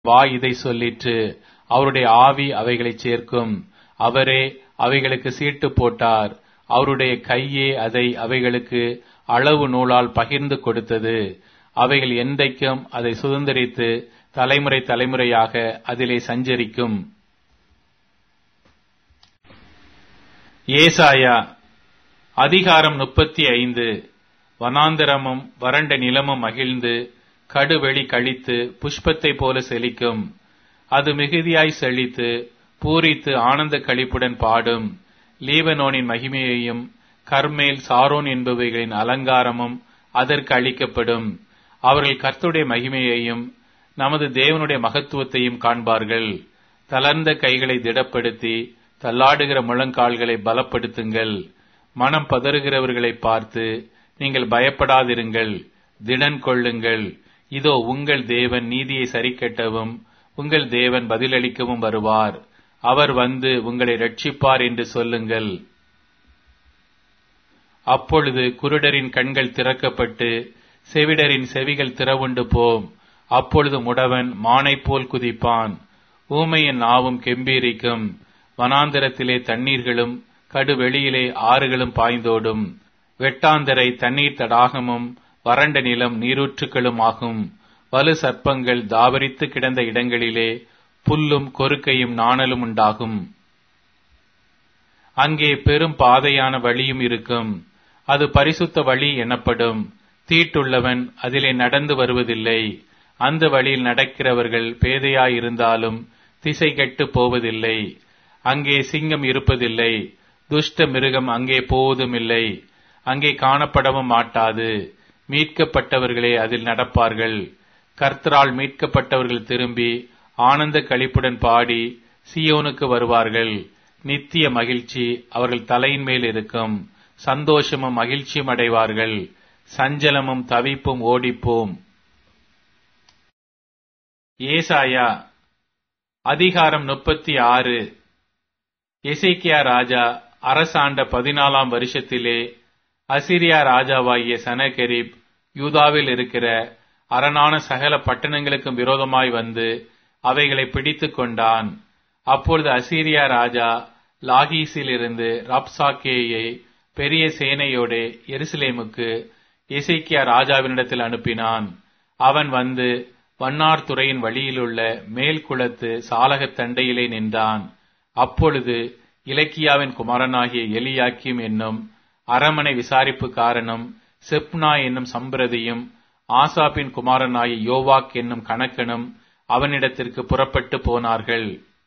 வாய் இதை சொல்லிற்று அவருடைய ஆவி அவைகளைச் சேர்க்கும் அவரே அவைகளுக்கு சீட்டு போட்டார் அவருடைய கையே அதை அவைகளுக்கு அளவு நூலால் பகிர்ந்து கொடுத்தது அவைகள் என்றைக்கும் அதை சுதந்திரித்து தலைமுறை தலைமுறையாக அதிலே சஞ்சரிக்கும் ஏசாயா அதிகாரம் முப்பத்தி ஐந்து வனாந்தரமும் வறண்ட நிலமும் மகிழ்ந்து கடுவெளி கழித்து புஷ்பத்தைப் போல செழிக்கும் அது மிகுதியாய் செழித்து பூரித்து ஆனந்த களிப்புடன் பாடும் லீபனோனின் மகிமையையும் கர்மேல் சாரோன் என்பவைகளின் அலங்காரமும் அதற்கு அளிக்கப்படும் அவர்கள் கர்த்துடைய மகிமையையும் நமது தேவனுடைய மகத்துவத்தையும் காண்பார்கள் தளர்ந்த கைகளை திடப்படுத்தி தள்ளாடுகிற முழங்கால்களை பலப்படுத்துங்கள் மனம் பதறுகிறவர்களை பார்த்து நீங்கள் பயப்படாதிருங்கள் திடன் கொள்ளுங்கள் இதோ உங்கள் தேவன் நீதியை சரிக்கட்டவும் உங்கள் தேவன் பதிலளிக்கவும் வருவார் அவர் வந்து உங்களை ரட்சிப்பார் என்று சொல்லுங்கள் அப்பொழுது குருடரின் கண்கள் திறக்கப்பட்டு செவிடரின் செவிகள் திறவுண்டு போம் அப்பொழுது முடவன் மானைப் போல் குதிப்பான் ஊமையின் நாவும் கெம்பீரிக்கும் வனாந்தரத்திலே தண்ணீர்களும் கடுவெளியிலே ஆறுகளும் பாய்ந்தோடும் வெட்டாந்தரை தண்ணீர் தடாகமும் வறண்ட நிலம் நீரூற்றுக்களும் ஆகும் வலு சர்ப்பங்கள் தாவரித்து கிடந்த இடங்களிலே புல்லும் கொறுக்கையும் நாணலும் உண்டாகும் அங்கே பெரும் பாதையான வழியும் இருக்கும் அது பரிசுத்த வழி எனப்படும் தீட்டுள்ளவன் அதிலே நடந்து வருவதில்லை அந்த வழியில் நடக்கிறவர்கள் பேதையாயிருந்தாலும் திசை கெட்டு போவதில்லை அங்கே சிங்கம் இருப்பதில்லை துஷ்ட மிருகம் அங்கே போவதுமில்லை அங்கே காணப்படவும் மாட்டாது மீட்கப்பட்டவர்களே அதில் நடப்பார்கள் கர்த்தரால் மீட்கப்பட்டவர்கள் திரும்பி ஆனந்த களிப்புடன் பாடி சியோனுக்கு வருவார்கள் நித்திய மகிழ்ச்சி அவர்கள் தலையின் மேல் இருக்கும் சந்தோஷமும் மகிழ்ச்சியும் அடைவார்கள் சஞ்சலமும் தவிப்பும் ஓடிப்போம் ஏசாயா அதிகாரம் முப்பத்தி ஆறு எசேக்கியா ராஜா அரசாண்ட பதினாலாம் வருஷத்திலே அசிரியா ராஜாவாகிய சனகெரிப் யூதாவில் இருக்கிற அரணான சகல பட்டணங்களுக்கும் விரோதமாய் வந்து அவைகளை பிடித்துக் கொண்டான் அப்பொழுது அசீரியா ராஜா லாகீஸிலிருந்து ரப்சாக்கேயை பெரிய சேனையோடு எருசலேமுக்கு எசேக்கியா ராஜாவினிடத்தில் அனுப்பினான் அவன் வந்து வண்ணார் துறையின் வழியிலுள்ள மேல் குளத்து சாலகத் தண்டையிலே நின்றான் அப்பொழுது இலக்கியாவின் குமாரனாகிய எலியாக்கிம் என்னும் அரமனை விசாரிப்பு காரணம் செப்னா என்னும் சம்பிரதியும் ஆசாப்பின் குமாரனாகிய யோவாக் என்னும் கணக்கனும் அவனிடத்திற்கு புறப்பட்டு போனார்கள்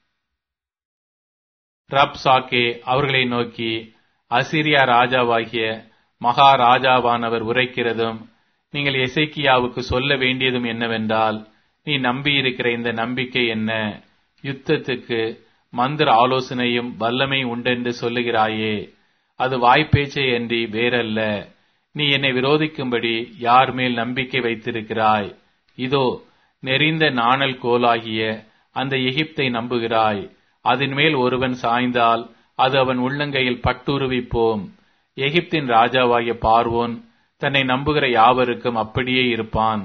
ரப் சாக்கே அவர்களை நோக்கி அசிரியா ராஜாவாகிய மகாராஜாவானவர் உரைக்கிறதும் நீங்கள் எசைக்கியாவுக்கு சொல்ல வேண்டியதும் என்னவென்றால் நீ நம்பியிருக்கிற இந்த நம்பிக்கை என்ன யுத்தத்துக்கு மந்திர ஆலோசனையும் வல்லமையும் உண்டென்று சொல்லுகிறாயே அது வாய்ப்பேச்சை அன்றி வேறல்ல நீ என்னை விரோதிக்கும்படி யார் மேல் நம்பிக்கை வைத்திருக்கிறாய் இதோ நெறிந்த நாணல் கோலாகிய அந்த எகிப்தை நம்புகிறாய் அதன் மேல் ஒருவன் சாய்ந்தால் அது அவன் உள்ளங்கையில் பட்டுருவிப்போம் எகிப்தின் ராஜாவாகிய பார்வோன் தன்னை நம்புகிற யாவருக்கும் அப்படியே இருப்பான்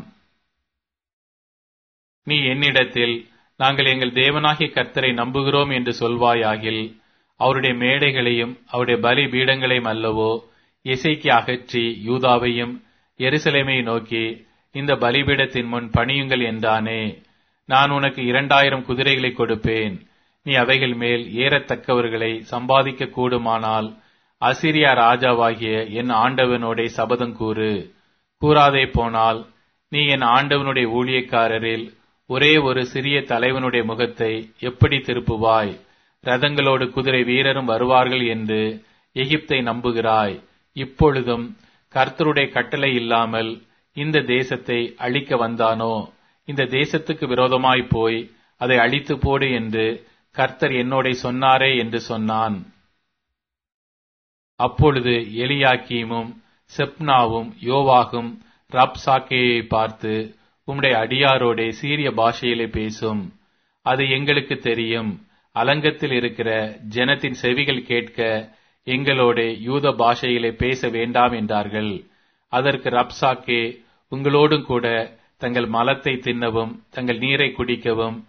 நீ என்னிடத்தில் நாங்கள் எங்கள் தேவனாகிய கர்த்தரை நம்புகிறோம் என்று சொல்வாயாகில் அவருடைய மேடைகளையும் அவருடைய பலி பீடங்களையும் அல்லவோ இசைக்கு அகற்றி யூதாவையும் எருசலேமை நோக்கி இந்த பலிபீடத்தின் முன் பணியுங்கள் என்றானே நான் உனக்கு இரண்டாயிரம் குதிரைகளை கொடுப்பேன் நீ அவைகள் மேல் ஏறத்தக்கவர்களை சம்பாதிக்க கூடுமானால் அசிரியா ராஜாவாகிய என் ஆண்டவனோட சபதம் கூறு கூறாதே போனால் நீ என் ஆண்டவனுடைய ஊழியக்காரரில் ஒரே ஒரு சிறிய தலைவனுடைய முகத்தை எப்படி திருப்புவாய் ரதங்களோடு குதிரை வீரரும் வருவார்கள் என்று எகிப்தை நம்புகிறாய் இப்பொழுதும் கர்த்தருடைய கட்டளை இல்லாமல் இந்த தேசத்தை அழிக்க வந்தானோ இந்த தேசத்துக்கு விரோதமாய் போய் அதை அழித்து போடு என்று கர்த்தர் என்னோட சொன்னாரே என்று சொன்னான் அப்பொழுது எலியாக்கீமும் செப்னாவும் யோவாகும் ரப்சாக்கேயை பார்த்து உம்முடைய அடியாரோடே சீரிய பாஷையிலே பேசும் அது எங்களுக்கு தெரியும் அலங்கத்தில் இருக்கிற ஜனத்தின் செவிகள் கேட்க எங்களோட யூத பாஷையிலே பேச வேண்டாம் என்றார்கள் அதற்கு ரப்சாக்கே உங்களோடும் கூட தங்கள் மலத்தை தின்னவும் தங்கள் நீரை குடிக்கவும்